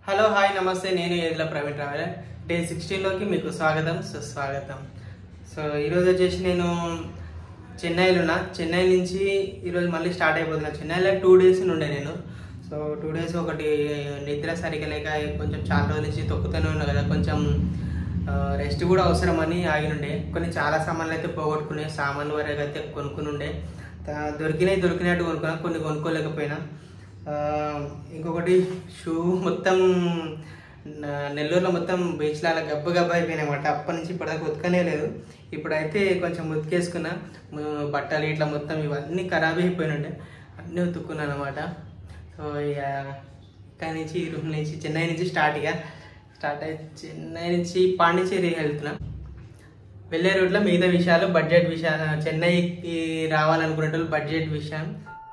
hello hi నమస్తే నేను ఏదిల ప్రవీణ్ ట్రావెలర్ డే సిక్స్టీన్లోకి మీకు స్వాగతం సుస్వాగతం సో ఈరోజు వచ్చేసి నేను చెన్నైలో ఉన్నా చెన్నై నుంచి ఈరోజు మళ్ళీ స్టార్ట్ అయిపోతున్నా చెన్నైలో టూ డేస్ ఉండే నేను సో టూ డేస్ ఒకటి నిద్ర సరిగా లేక కొంచెం చాలా రోజుల నుంచి తొక్కుతూనే ఉన్నా కదా కొంచెం రెస్ట్ కూడా అవసరమని ఆగినుండే కొన్ని చాలా సామాన్లు అయితే పోగొట్టుకునే సామాన్లు వరకు అయితే కొనుక్కుని ఉండే తా- దొరికినాయి దొరికినట్టు కొనుక్కున్నా కొన్ని కొనుక్కోలేకపోయినా ఆ, ఇంకొకటి షూ మొత్తం న- నెల్లూరులో మొత్తం బీచ్లో అలా గబ్బ గబ్బ అయిపోయినాయన్నమాట అప్పటి నుంచి ఇప్పటిదాకా ఉతకనే లేదు ఇప్పుడైతే కొంచెం ఉతికేసుకున్నా ము- బట్టలు ఇట్లా మొత్తం ఇవన్నీ ఖరాబ్ అయిపోయినుండే అన్నీ ఉతుక్కున్నాను అనమాట సో ఇక ఇక్కడ నుంచి ఈ రూమ్ నుంచి చెన్నై నుంచి స్టార్ట్ ఇక స్టార్ట్ అయ్యి చెన్నై నుంచి పాండిచేరి వెళ్తున్నా వెళ్ళే రూట్లో మిగతా విషయాలు బడ్జెట్ విషయాలు చెన్నైకి రావాలనుకునే వాళ్ళు బడ్జెట్ విషయం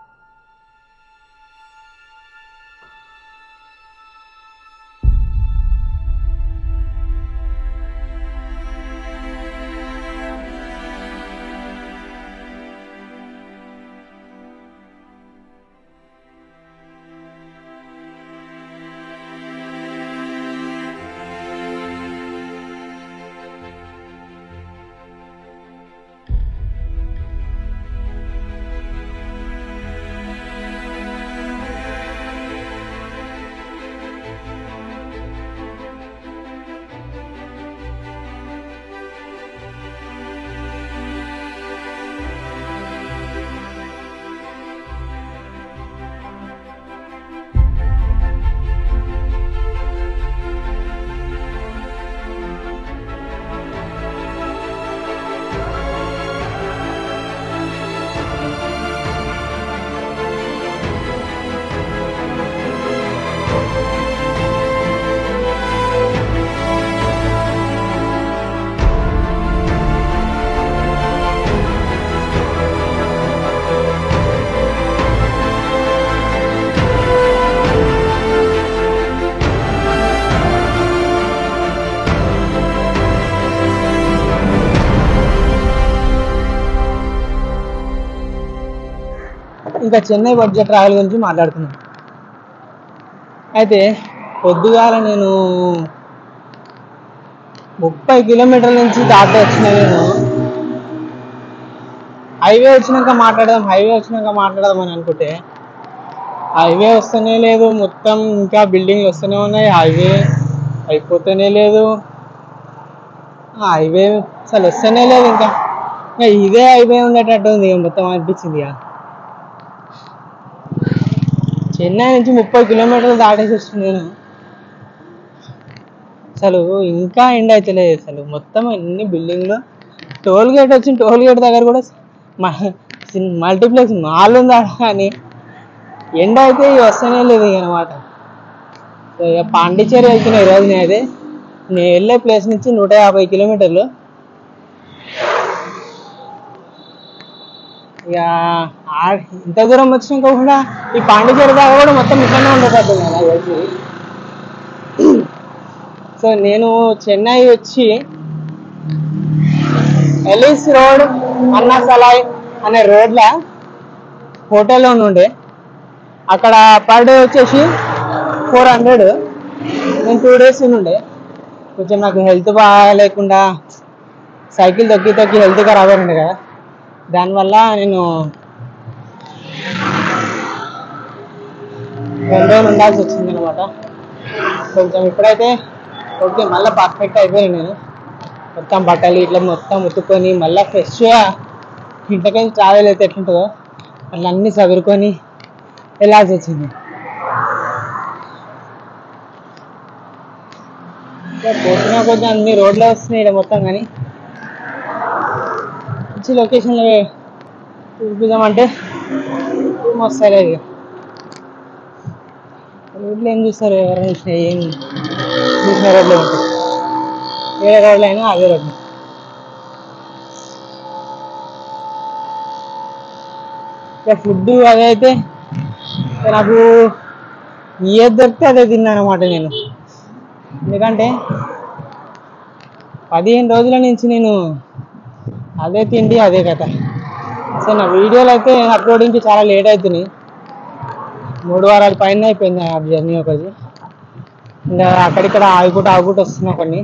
ఇంకా చెన్నై బడ్జెట్ ట్రావెల్ గురించి మాట్లాడుతున్నాం అయితే పొద్దుగాల నేను ముప్పై కిలోమీటర్ల నుంచి దాటి వచ్చిన నేను హైవే వచ్చినాక మాట్లాడదాం హైవే వచ్చినాక మాట్లాడదాం అని అనుకుంటే హైవే వస్తూనే లేదు మొత్తం ఇంకా బిల్డింగ్లు వస్తూనే ఉన్నాయి హైవే అయిపోతూనే లేదు హైవే అసలు వస్తూనే లేదు ఇంకా ఇంకా ఇదే హైవే ఉండేటట్టు ఉంది ఇక మొత్తం అనిపించింది ఇక చెన్నై నుంచి ముప్పై కిలోమీటర్లు దాటేసి వస్తుంది నేను అసలు ఇంకా ఎండ్ అవుతలేదు అసలు మొత్తం అన్ని బిల్డింగ్లు టోల్ గేట్ వచ్చి టోల్ గేట్ దగ్గర కూడా మల్టీప్లెక్స్ మాల్ ఉంది ఆడ కానీ ఎండ్ అయితే ఇక వస్తూనే లేదు ఇక అనమాట సో ఇక పాండిచ్చేరి వెళ్తున్నా ఈరోజు నేను అయితే నేను వెళ్ళే ప్లేస్ నుంచి నూట యాభై కిలోమీటర్లు ఇక ఆ- ఇంత దూరం వచ్చినాక కూడా ఈ పాండిచేరి దాకా కూడా మొత్తం ఇక్కడనే ఉండేటట్టు ఉంది నాకు తెలిసి సో నేను చెన్నై వచ్చి ఎలిస్ రోడ్ అన్నాసలాయ్ అనే రోడ్ల హోటల్లో ఉండే అక్కడ పర్ డే వచ్చేసి ఫోర్ హండ్రెడ్ నేను టూ డేస్ ఉండే కొంచెం నాకు హెల్త్ బాగా లేకుండా సైకిల్ తొక్కి తొక్కి హెల్త్ ఖరాబ్ అయింది కదా దానివల్ల నేను రెండు రోజులు ఉండాల్సి వచ్చింది అనమాట కొంచెం ఇప్పుడైతే ఓకే మళ్ళీ పర్ఫెక్ట్ అయిపోయాను నేను మొత్తం బట్టలు ఇట్లా మొత్తం ఉతుక్కొని మళ్ళీ ఫ్రెష్గా ఇంటికైతే ట్రావెల్ అయితే ఎట్లుంటుందో మళ్ళీ అన్నీ సదురుకొని వెళ్ళాల్సి వచ్చింది ఇంకా పోతున్నా కొద్ది అన్ని రోడ్లే వస్తున్నాయి ఇక్కడ మొత్తం కానీ మంచి లొకేషన్లో చూపిద్దామంటే ఏం వస్తలేదు ఇక రోడ్లు ఏం చూస్తారు ఎవరైనా చూసినా ఏం చూసిన రోడ్లే ఉంటాయి వేరే రోడ్లు అయినా అదే రోడ్లు ఇక ఫుడ్ అదైతే ఇక నాకు ఏది దొరికితే అదే తిన్నాను అనమాట నేను ఎందుకంటే పదిహేను రోజుల నుంచి నేను అదే తిండి అదే కథ సో నా వీడియోలు అయితే అప్లోడింగ్కి చాలా లేట్ అవుతున్నాయి మూడు వారాల పైన అయిపోయింది ఆ జర్నీ ఒకటి ఇంకా అక్కడిక్కడ ఆగుకుంటూ ఆగుకుంటూ వస్తున్నా కొన్ని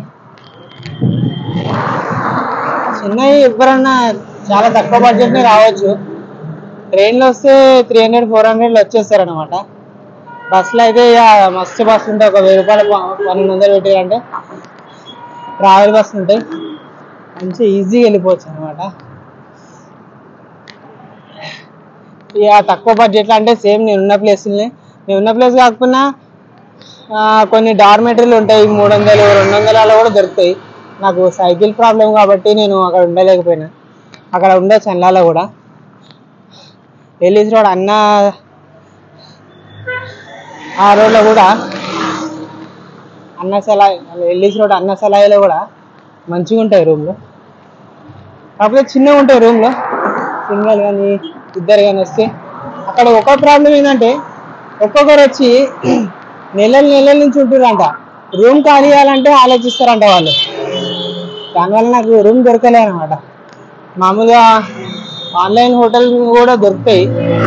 చెన్నై ఎవరన్నా చాలా తక్కువ బడ్జెట్నే రావచ్చు ట్రైన్లో వస్తే త్రీ హండ్రెడ్ ఫోర్ హండ్రెడ్లో వచ్చేస్తారు అనమాట బస్సులో అయితే ఇక మస్తు బస్సు ఉంటాయి ఒక వెయ్యి రూపాయలు ప- పన్నెండు వందలు పెట్టారంటే ట్రావెల్ బస్సులు ఉంటాయి మంచిగా ఈజీగా వెళ్ళిపోవచ్చు అనమాట ఇక తక్కువ బడ్జెట్లో అంటే సేమ్ నేను ఉన్న ప్లేస్ని నేను ఉన్న ప్లేస్ కాకపోయినా ఆ, కొన్ని డార్మెటరీలు ఉంటాయి మూడు వందలు రెండు వందలు అలా కూడా దొరుకుతాయి నాకు సైకిల్ ప్రాబ్లం కాబట్టి నేను అక్కడ ఉండలేకపోయినా అక్కడ ఉండే చెన్నాలో కూడా ఎల్లీస్ రోడ్ అన్న ఆ రోడ్లో కూడా అన్న సలాయి ఎల్లీస్ రోడ్ అన్న సలాయిలో కూడా మంచిగా ఉంటాయి రూమ్లు కాకపోతే చిన్నగా ఉంటాయి రూమ్లో సింగల్ కానీ ఇద్దరు కానీ వస్తే అక్కడ ఒక ప్రాబ్లం ఏంటంటే ఒక్కొక్కరు వచ్చి నెలలు నెలల నుంచి ఉంటున్నారంట రూమ్ ఖాళీ చేయాలంటే ఆలోచిస్తారంట వాళ్ళు దానివల్ల నాకు రూమ్ దొరకలే అనమాట మామూలుగా ఆన్లైన్ హోటల్ కూడా దొరుకుతాయి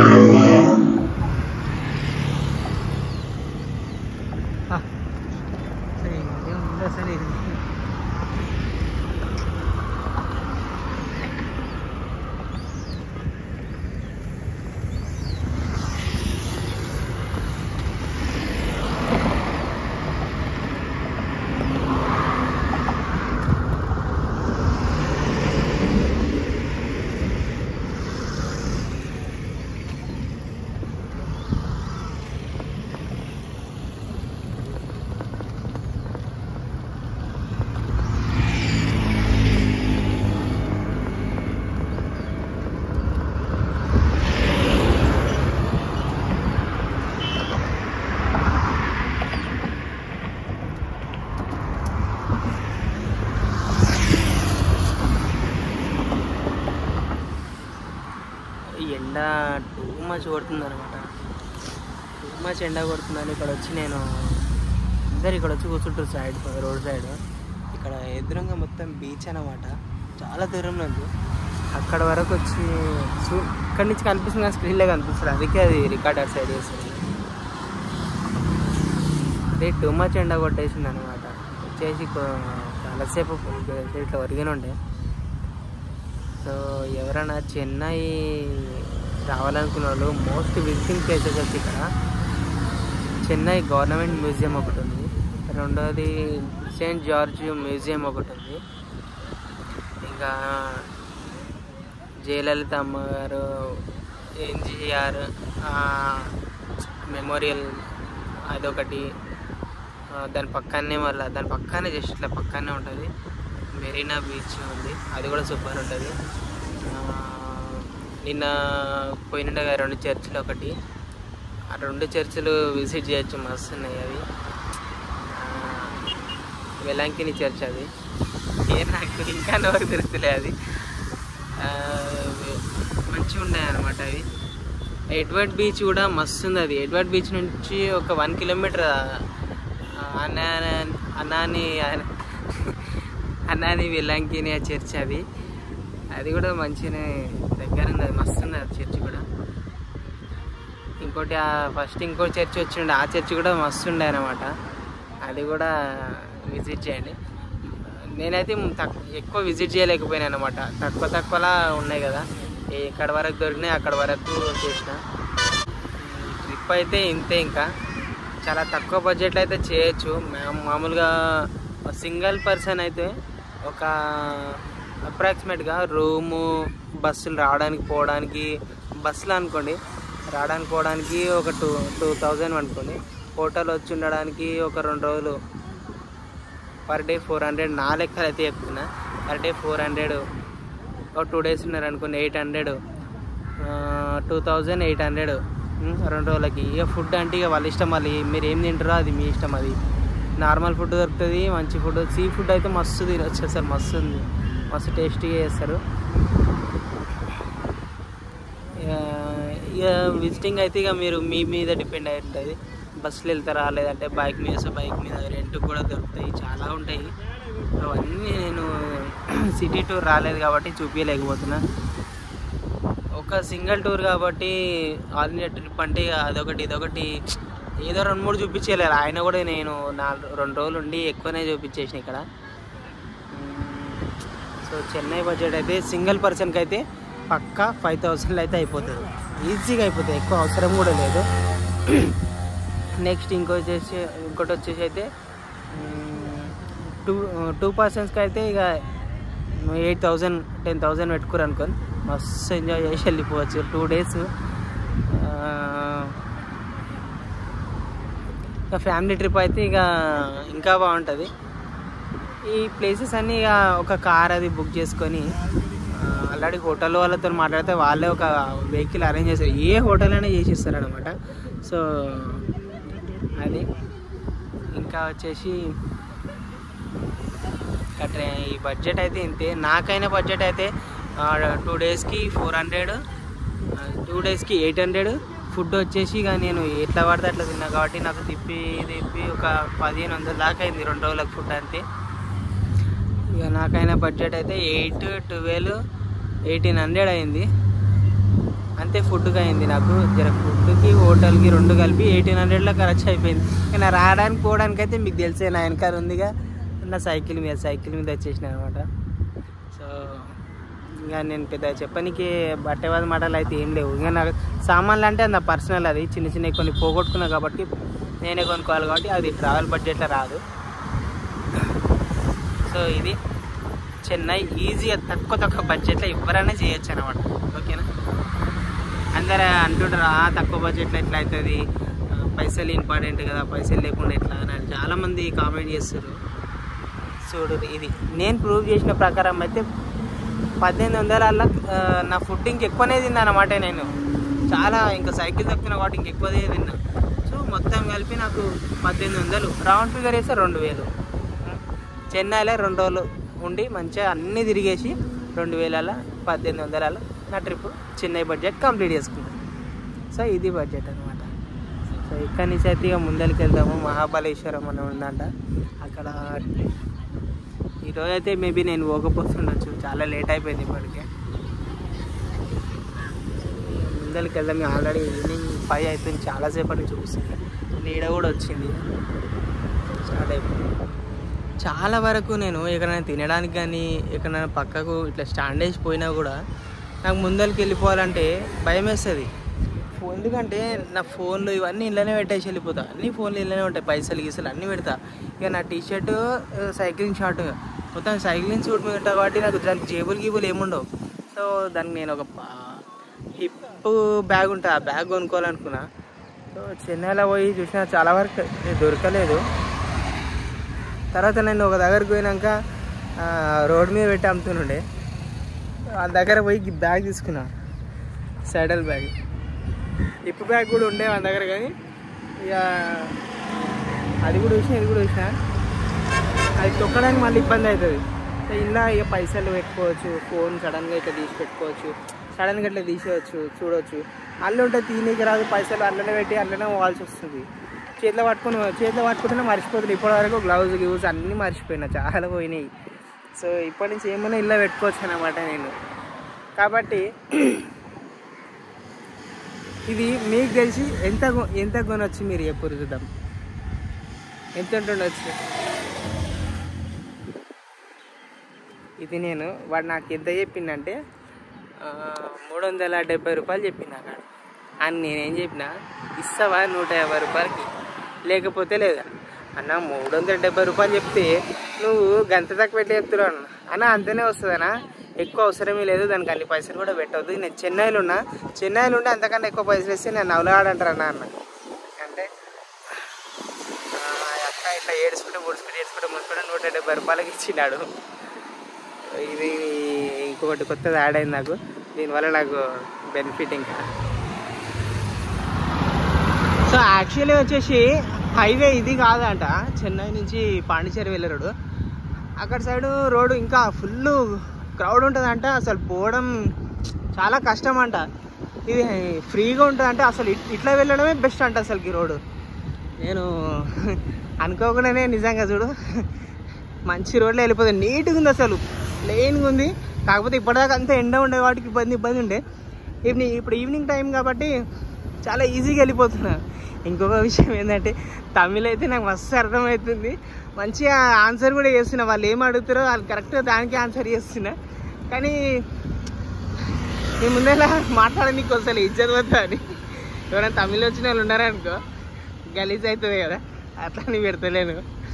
ఈ ఎండ టూ మచ్ కొడుతుంది అనమాట టూ మచ్ ఎండ కొడుతుందని ఇక్కడ వచ్చి నేను అందరు ఇక్కడ వచ్చి కూర్చుంటారు సైడ్ రోడ్ సైడ్ ఇక్కడ ఎదురుగా మొత్తం బీచ్ అనమాట చాలా దూరంలో ఉంది అక్కడ వరకు వచ్చి చూ ఇక్కడి నుంచి కనిపిస్తుంది కానీ స్క్రీన్లో కనిపిస్తుంది అందుకే అది రికార్డర్ సైడ్ చేస్తుంది అదే టూ మచ్ ఎండ కొట్టేసింది అనమాట వచ్చేసి కొ- చాలాసేపు ఇట్లా ఒరిగిన ఉండే సో ఎవరైనా చెన్నై రావాలనుకున్న వాళ్ళు మోస్ట్ విజిటింగ్ ప్లేసెస్ వచ్చి ఇక్కడ చెన్నై గవర్నమెంట్ మ్యూజియం ఒకటి ఉంది రెండోది సెయింట్ జార్జ్ మ్యూజియం ఒకటి ఉంది ఇంకా జయలలిత అమ్మగారు ఎన్జిఆర్ మెమోరియల్ అదొకటి ఆ, దాని పక్కనే మళ్ళీ దాని పక్కనే జస్ట్ ఇట్లా పక్కనే ఉంటుంది మెరీనా బీచ్ ఉంది అది కూడా సూపర్ ఉంటుంది ఆ, నిన్న పోయినట్టుగా రెండు చర్చిలు ఒకటి ఆ రెండు చర్చిలు విజిట్ చేయొచ్చు మస్తు ఉన్నాయి అవి ఆ, వెలంకిని చర్చ్ అది ఏ నాకు ఇంకా నోరు తెలుస్తులే అది ఆ, మంచిగా ఉన్నాయి అనమాట అవి ఎడ్వర్డ్ బీచ్ కూడా మస్తు ఉంది అది ఎడ్వర్డ్ బీచ్ నుంచి ఒక వన్ కిలోమీటర్ అన్నా అన్నాని అన్నాని వెల్లంకిని ఆ చర్చ్ అది అది కూడా మంచిగానే దగ్గర ఉంది అది మస్తు ఉంది అది చర్చ్ కూడా ఇంకోటి ఫస్ట్ ఇంకో చర్చ్ వచ్చిండే ఆ చర్చ్ కూడా మస్తు ఉండే అనమాట అది కూడా విజిట్ చేయండి నేనైతే తక్- ఎక్కువ విజిట్ చేయలేకపోయినా అనమాట తక్కువ తక్కువలా ఉన్నాయి కదా ఎక్కడ వరకు దొరికినాయి అక్కడ వరకు చేసిన ట్రిప్ అయితే ఇంతే ఇంకా చాలా తక్కువ బడ్జెట్లో అయితే చేయొచ్చు మా- మామూలుగా సింగిల్ పర్సన్ అయితే ఒక అప్రాక్సిమేట్గా రూము బస్సులు రావడానికి పోవడానికి బస్సులు అనుకోండి రావడానికి పోవడానికి ఒక టూ టూ థౌజండ్ అనుకోండి హోటల్ వచ్చి ఉండడానికి ఒక రెండు రోజులు పర్ డే ఫోర్ హండ్రెడ్ నా లెక్కలు అయితే చెప్తున్నా పర్ డే ఫోర్ హండ్రెడ్ ఒక టూ డేస్ ఉన్నారు అనుకోండి eight hundred two thousand eight hundred రెండు రోజులకి ఇక ఫుడ్ అంటే ఇక వాళ్ళ ఇష్టం మళ్ళీ మీరు ఏం తింటారో అది మీ ఇష్టం అది నార్మల్ ఫుడ్ దొరుకుతుంది మంచి ఫుడ్ సీ ఫుడ్ అయితే మస్తు తినొచ్చు అసలు మస్తు ఉంది మస్తు టేస్టీగా చేస్తారు ఇక ఇక విజిటింగ్ అయితే ఇక మీరు మీ మీద డిపెండ్ అయి ఉంటుంది బస్సులో వెళ్తారా లేదంటే బైక్ మీద వస్తే బైక్ మీద రెంట్ కూడా దొరుకుతాయి చాలా ఉంటాయి అవన్నీ నేను సిటీ టూర్ రాలేదు కాబట్టి చూపించలేకపోతున్నా ఒక సింగిల్ టూర్ కాబట్టి ఆల్ ఇండియా ట్రిప్ అంటే ఇక అదొకటి ఇదొకటి ఏదో రెండు మూడు చూపించేయాలి ఆయన కూడా నేను నాలుగు రెండు రోజులు ఉండి ఎక్కువనే చూపించేసిన ఇక్కడ సో చెన్నై బడ్జెట్ అయితే సింగిల్ పర్సన్కి అయితే పక్కా ఫైవ్ థౌసండ్లో అయితే అయిపోతుంది ఈజీగా అయిపోతుంది ఎక్కువ అవసరం కూడా లేదు నెక్స్ట్ ఇంకో వచ్చేసి ఇంకోటి వచ్చేసి అయితే టూ టూ పర్సన్స్కి అయితే ఇక ఎయిట్ థౌజండ్ టెన్ థౌజండ్ పెట్టుకోరు అనుకోని మస్తు ఎంజాయ్ చేసి వెళ్ళిపోవచ్చు టూ డేస్ ఇక ఫ్యామిలీ ట్రిప్ అయితే ఇక ఇంకా బాగుంటుంది ఈ ప్లేసెస్ అన్నీ ఇక ఒక కార్ అది బుక్ చేసుకొని ఆల్రెడీ హోటల్ వాళ్ళతో మాట్లాడితే వాళ్ళే ఒక వెహికల్ అరేంజ్ చేస్తారు ఏ హోటల్ అయినా చేసి ఇస్తారు అనమాట సో అది ఇంకా వచ్చేసి ఇంకా ట్రై- ఈ బడ్జెట్ అయితే ఇంతే నాకైన బడ్జెట్ అయితే టూ డేస్కి ఫోర్ హండ్రెడ్ టూ డేస్కి ఎయిట్ హండ్రెడ్ ఫుడ్ వచ్చేసి ఇక నేను ఎట్లా పడితే అట్లా తిన్నా కాబట్టి నాకు తిప్పి తిప్పి ఒక పదిహేను వందల దాకా అయింది రెండు రోజులకు ఫుడ్ అంతే ఇక నాకైన బడ్జెట్ అయితే ఎయిట్ ట్వెల్వ్ ఎయిటీన్ హండ్రెడ్ అయింది అంతే ఫుడ్కి అయింది నాకు జర ఫుడ్కి హోటల్కి రెండు కలిపి ఎయిటీన్ హండ్రెడ్లో ఖర్చు అయిపోయింది ఇక నా రావడానికి పోవడానికి అయితే మీకు తెలిసే నా వెనకాల ఉందిగా నా సైకిల్ మీద సైకిల్ మీద వచ్చేసిన అనమాట సో ఇంకా నేను పెద్ద చెప్పనికి బట్టేవాద మాటలు అయితే ఏం లేవు ఇంకా నాకు సామాన్లు అంటే నా పర్సనల్ అది చిన్న చిన్న కొన్ని పోగొట్టుకున్నా కాబట్టి నేనే కొనుక్కోవాలి కాబట్టి అది ట్రావెల్ బడ్జెట్లో రాదు సో ఇది చెన్నై ఈజీగా తక్కువ తక్కువ బడ్జెట్లో ఎవరైనా చేయొచ్చు అనమాట ఓకేనా అందరూ అంటుంటారు "ఆ, తక్కువ బడ్జెట్లో ఎట్లా అవుతుంది ఆ, పైసలు ఇంపార్టెంట్ కదా పైసలు లేకుండా ఎట్లా అని చాలామంది కామెంట్ చేస్తారు చూడు ఇది నేను ప్రూవ్ చేసిన ప్రకారం అయితే పద్దెనిమిది వందల నా ఫుడ్ ఇంకెక్కువనే తిన్నా అనమాట నేను చాలా ఇంకా సైకిల్ తక్కువ కాబట్టి ఇంకెక్కువదే తిన్నా సో మొత్తం కలిపి నాకు పద్దెనిమిది వందలు రౌండ్ ఫిగర్ వేస్తే రెండు వేలు చెన్నైలో రెండు రోజులు ఉండి మంచిగా అన్నీ తిరిగేసి రెండు వేల పద్దెనిమిది వందల నా ట్రిప్ చెన్నై బడ్జెట్ కంప్లీట్ చేసుకున్నాను సో ఇది బడ్జెట్ అనమాట సో ఇక్కడి నుంచి అయితే ఇక ముందరికి వెళ్దాము మహాబలేశ్వరం అని ఉందంట అక్కడ ఈరోజు అయితే మేబీ నేను పోకపోతుండొచ్చు చాలా లేట్ అయిపోయింది ఇప్పటికే ముందరికి వెళ్దాం ఆల్రెడీ ఈవినింగ్ ఫైవ్ అవుతుంది చాలాసేపటి నుంచి చూస్తుంది నీడ కూడా వచ్చింది స్టార్ట్ అయిపోయింది చాలా వరకు నేను ఎక్కడైనా తినడానికి కానీ ఎక్కడైనా పక్కకు ఇట్లా స్టాండ్ వేసి పోయినా కూడా నాకు ముందరికి వెళ్ళిపోవాలంటే భయం వేస్తుంది ఎందుకంటే నా ఫోన్లు ఇవన్నీ ఇళ్ళనే పెట్టేసి వెళ్ళిపోతా అన్ని ఫోన్లు ఇళ్ళనే ఉంటాయి పైసలు గీసలు అన్నీ పెడతా ఇక నా టీ షర్ట్ సైక్లింగ్ షార్ట్ మొత్తం సైక్లింగ్ సూట్ మీద ఉంటా కాబట్టి నాకు దానికి జేబులు గీబులు ఏముండవు సో దానికి నేను ఒక హిప్ బ్యాగ్ ఉంటుంది ఆ బ్యాగ్ కొనుక్కోవాలనుకున్నా సో చెన్నైలో పోయి చూసినా చాలా వరకు దొరకలేదు తర్వాత నేను ఒక దగ్గరికి పోయినాక ఆ, రోడ్ మీద పెట్టి అమ్ముతుండే ఆ దగ్గర పోయి ఈ బ్యాగ్ తీసుకున్నా సైడల్ బ్యాగ్ హిప్ బ్యాగ్ కూడా ఉండే మన దగ్గర కానీ ఇక అది కూడా చూసిన ఇది కూడా చూసిన అది తొక్కడానికి మళ్ళీ ఇబ్బంది అవుతుంది సో ఇలా ఇక పైసలు పెట్టుకోవచ్చు ఫోన్ సడన్గా ఇట్లా తీసి పెట్టుకోవచ్చు సడన్గా ఇట్లా తీసేయచ్చు చూడవచ్చు అల్లు ఉంటే తీనీకి రాదు పైసలు అల్లనే పెట్టి అల్లనే పోవాల్సి వస్తుంది చేతిలో పట్టుకుని చేతిలో పట్టుకుంటేనే మర్చిపోతుంది ఇప్పటివరకు గ్లౌజ్ గ్లౌజ్ అన్నీ మర్చిపోయినా చాలా పోయినాయి సో ఇప్పటి నుంచి ఏమైనా ఇల్లు పెట్టుకోవచ్చు అనమాట నేను కాబట్టి ఇది మీకు తెలిసి ఎంత కొ- ఎంత కొనొచ్చు మీరు ఎప్పుడు చూద్దాం ఎంత ఉంటుండొచ్చు ఇది నేను వాడు నాకు ఎంత చెప్పిందంటే ఆ, మూడు వందల డెబ్బై రూపాయలు చెప్పింది అక్కడ అని నేనేం చెప్పిన ఇస్తావా నూట యాభై రూపాయలకి లేకపోతే లేదా అన్న మూడు వందల డెబ్బై రూపాయలు చెప్తే నువ్వు గంట తక్కువ పెట్టి చెప్తున్నావు అన్న అన్న అంతనే వస్తుందనా ఎక్కువ అవసరమే లేదు దానికి అన్ని పైసలు కూడా పెట్టవద్దు నేను చెన్నైలో ఉన్నా చెన్నైలో ఉంటే అంతకన్నా ఎక్కువ పైసలు ఇస్తే నేను నవలాడంటారు అన్న అన్న అంటే ఆ, అక్క ఇట్లా ఏడుచుకుంటే ముడుచుకుంటే ఏడుచుకుంటే ముడుచుకుంటే నూట డెబ్బై రూపాయలకి ఇచ్చినాడు ఇది ఇంకొకటి కొత్తది యాడ్ అయింది నాకు దీనివల్ల నాకు బెనిఫిట్ ఇంకా సో యాక్చువల్లీ వచ్చేసి హైవే ఇది కాదంట చెన్నై నుంచి పాండిచేరి వెళ్ళే రోడ్డు అక్కడ సైడ్ రోడ్డు ఇంకా ఫుల్ క్రౌడ్ ఉంటుందంట అసలు పోవడం చాలా కష్టం అంట ఇది ఫ్రీగా ఉంటుంది అంటే అసలు ఇట్- ఇట్లా వెళ్ళడమే బెస్ట్ అంట అసలుకి రోడ్డు నేను అనుకోకుండానే నిజంగా చూడు మంచి రోడ్లో వెళ్ళిపోతుంది నీట్గా ఉంది అసలు ప్లెయిన్గా ఉంది కాకపోతే ఇప్పటిదాకా అంతా ఎండ ఉండే వాటికి ఇబ్బంది ఇబ్బంది ఉండే ఈవినింగ్ ఇప్పుడు ఈవినింగ్ టైం కాబట్టి చాలా ఈజీగా వెళ్ళిపోతున్నా ఇంకొక విషయం ఏంటంటే తమిళ్ అయితే నాకు మస్తు అర్థమవుతుంది మంచిగా ఆన్సర్ కూడా చేస్తున్నా వాళ్ళు ఏం అడుగుతారో వాళ్ళు కరెక్ట్గా దానికి ఆన్సర్ చేస్తున్నా కానీ మీ ముందర మాట్లాడడానికి వస్తలే ఇజ్జత్ వద్దా అని ఎవరైనా తమిళ్ వచ్చిన వాళ్ళు ఉన్నారనుకో గలీజ్ అవుతుంది కదా అట్లా అని పెడతలేను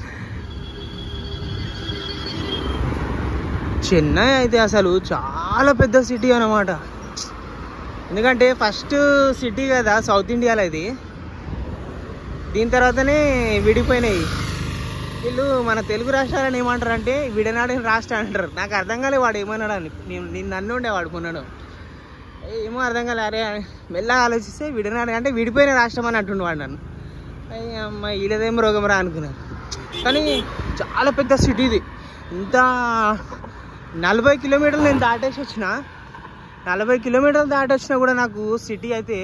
చెన్నై అయితే అసలు చాలా పెద్ద సిటీ అన్నమాట ఎందుకంటే ఫస్ట్ సిటీ కదా సౌత్ ఇండియాలో ఇది దీని తర్వాతనే విడిపోయినాయి వీళ్ళు మన తెలుగు రాష్ట్రాలను ఏమంటారు అంటే విడనాడిన రాష్ట్రం అంటారు నాకు అర్థం కాలే వాడు ఏమన్నాడు అని నేను నేను నన్ను ఉండే వాడుకున్నాడు ఏమో అర్థం కాలే అరే మెల్లగా ఆలోచిస్తే విడనాడు అంటే విడిపోయిన రాష్ట్రం అని అంటుండు వాడు నన్ను అయ్య అమ్మ ఈడదేం రోగం రా అనుకున్నాను కానీ చాలా పెద్ద సిటీ ఇది ఇంత నలభై కిలోమీటర్లు నేను దాటేసి వచ్చిన నలభై కిలోమీటర్లు దాటి వచ్చినా కూడా నాకు సిటీ అయితే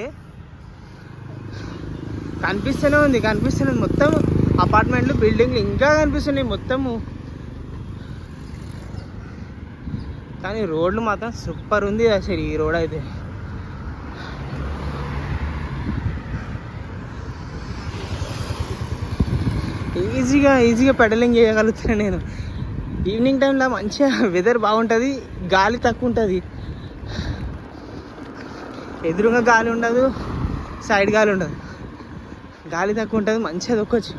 కనిపిస్తూనే ఉంది కనిపిస్తూనే ఉంది మొత్తం అపార్ట్మెంట్లు బిల్డింగ్లు ఇంకా కనిపిస్తున్నాయి మొత్తము కానీ రోడ్లు మాత్రం సూపర్ ఉంది అసలు ఈ రోడ్ అయితే ఈజీగా ఈజీగా పెడలింగ్ చేయగలుగుతాను నేను ఈవినింగ్ టైంలో మంచిగా వెదర్ బాగుంటుంది గాలి తక్కువ ఉంటుంది ఎదురుగా గాలి ఉండదు సైడ్ గాలి ఉండదు గాలి తక్కువ ఉంటుంది మంచిగా దొక్కొచ్చు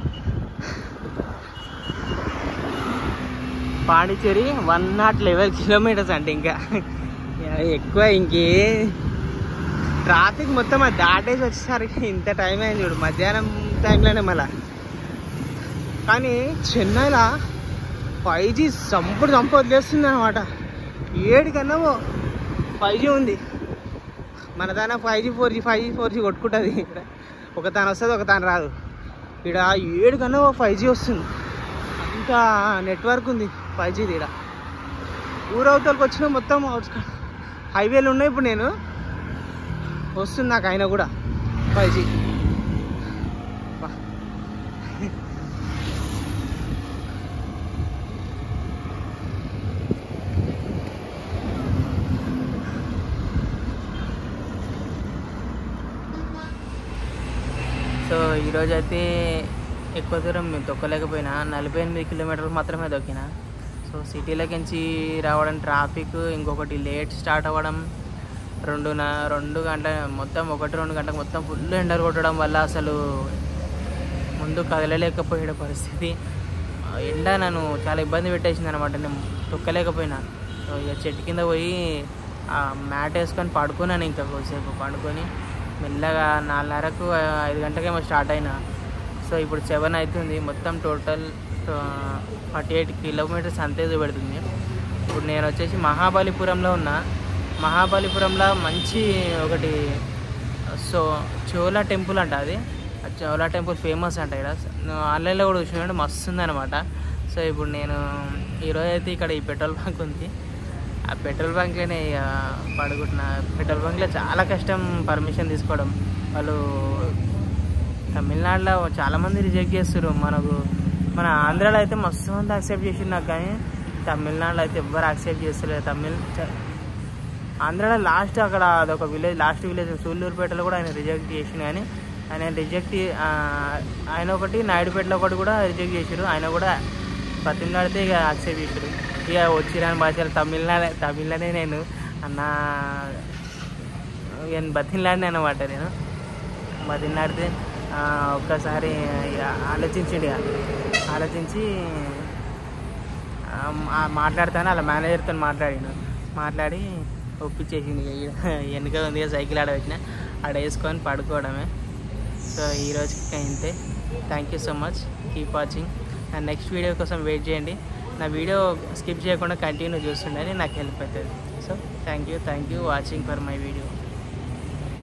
Pondicherry one not level kilometres అంటే ఇంకా ఎక్కువ ఇంకే ట్రాఫిక్ మొత్తం అది దాటేసి వచ్చేసరికి ఇంత టైం అయింది చూడు మధ్యాహ్నం టైంలోనే మళ్ళా కానీ చెన్నైలో ఫైవ్ జీ సంపుడు సంప వదిలేస్తుంది అనమాట ఏడు కన్నా ఫైవ్ జీ ఉంది మన దాన five G four G five G four G కొట్టుకుంటుంది ఒక తాను వస్తుంది ఒక తాను రాదు ఇక్కడ ఏడు కన్నా ఫైవ్ జీ వస్తుంది అంత నెట్వర్క్ ఉంది ఫైవ్ జీది ఇక్కడ ఊరవతలకు వచ్చిన మొత్తం అవుట్స్కట్ హైవేలు ఉన్నాయి ఇప్పుడు నేను వస్తుంది నాకు అయినా కూడా ఫైవ్ జీ సో ఈరోజు అయితే ఎక్కువ దూరం మేము తొక్కలేకపోయినా నలభై ఎనిమిది కిలోమీటర్లు మాత్రమే తొక్కిన సో సిటీలోకించి రావడం ట్రాఫిక్ ఇంకొకటి లేట్ స్టార్ట్ అవ్వడం రెండున రెండు గంటల మొత్తం ఒకటి రెండు గంటలకు మొత్తం ఫుల్ ఎండలు కొట్టడం వల్ల అసలు ముందు కదలలేకపోయే పరిస్థితి ఆ ఎండ నన్ను చాలా ఇబ్బంది పెట్టేసింది అనమాట నేను తొక్కలేకపోయినా సో ఇక చెట్టు కింద పోయి ఆ మ్యాట్ వేసుకొని పడుకున్నాను ఇంకా కొద్దిసేపు పడుకొని మెల్లగా నాలుగున్నరకు ఐదు గంటలకేమో స్టార్ట్ అయినా సో ఇప్పుడు సెవెన్ అవుతుంది మొత్తం టోటల్ ఫార్టీ ఎయిట్ కిలోమీటర్స్ అంతే చూపెడుతుంది ఇప్పుడు నేను వచ్చేసి మహాబలిపురంలో ఉన్నా మహాబలిపురంలో మంచి ఒకటి సో చోలా టెంపుల్ అంట అది ఆ చోలా టెంపుల్ ఫేమస్ అంట ఇక్కడ నువ్వు ఆన్లైన్లో కూడా చూసినట్టు మస్తు ఉందన్నమాట సో ఇప్పుడు నేను ఈరోజు అయితే ఇక్కడ ఈ పెట్రోల్ బంక్ ఉంది ఆ పెట్రోల్ బంక్లోనే ఇక పడుకుంటున్నా పెట్రోల్ బంక్లో చాలా కష్టం పర్మిషన్ తీసుకోవడం వాళ్ళు తమిళనాడులో చాలామంది రిజెక్ట్ చేస్తారు మనకు మన ఆంధ్రాలో అయితే మస్తు మంది యాక్సెప్ట్ చేసిండు నాకు కానీ తమిళనాడులో అయితే ఎవ్వరు యాక్సెప్ట్ చేస్తలేదు తమిళ్ చ- ఆంధ్రాలో లాస్ట్ అక్కడ అదొక విలేజ్ లాస్ట్ విలేజ్ సూళ్ళూరుపేటలో కూడా ఆయన రిజెక్ట్ చేసిండు కానీ ఆయన రిజెక్ట్ ఆయన ఒకటి నాయుడుపేటలో ఒకటి కూడా రిజెక్ట్ చేసారు ఆయన కూడా బతిమలాడితే ఇక యాక్సెప్ట్ చేసారు ఇక వచ్చిరాని భాషలు తమిళనాడే తమిళనే నేను అన్న నేను బతిమలాడిన అనమాట నేను బతిమలాడితే ఆ, ఒక్కసారి ఇక ఆలోచించిండు ఇక ఆలోచించి ఆ, మా- మాట్లాడతాను అలా మేనేజర్తో మాట్లాడిండు మాట్లాడి ఒప్పించేసింది ఇక ఈడ వెనుక ఉంది ఇక సైకిల్ ఆడ పెట్టిన ఆడ వేసుకొని పడుకోవడమే సో ఈ రోజుకి ఇంతే thank you so much keep watching నా నెక్స్ట్ వీడియో కోసం వెయిట్ చేయండి నా వీడియో స్కిప్ చేయకుండా కంటిన్యూ చూస్తుండని నాకు హెల్ప్ అవుతుంది so thank you thank you watching for my video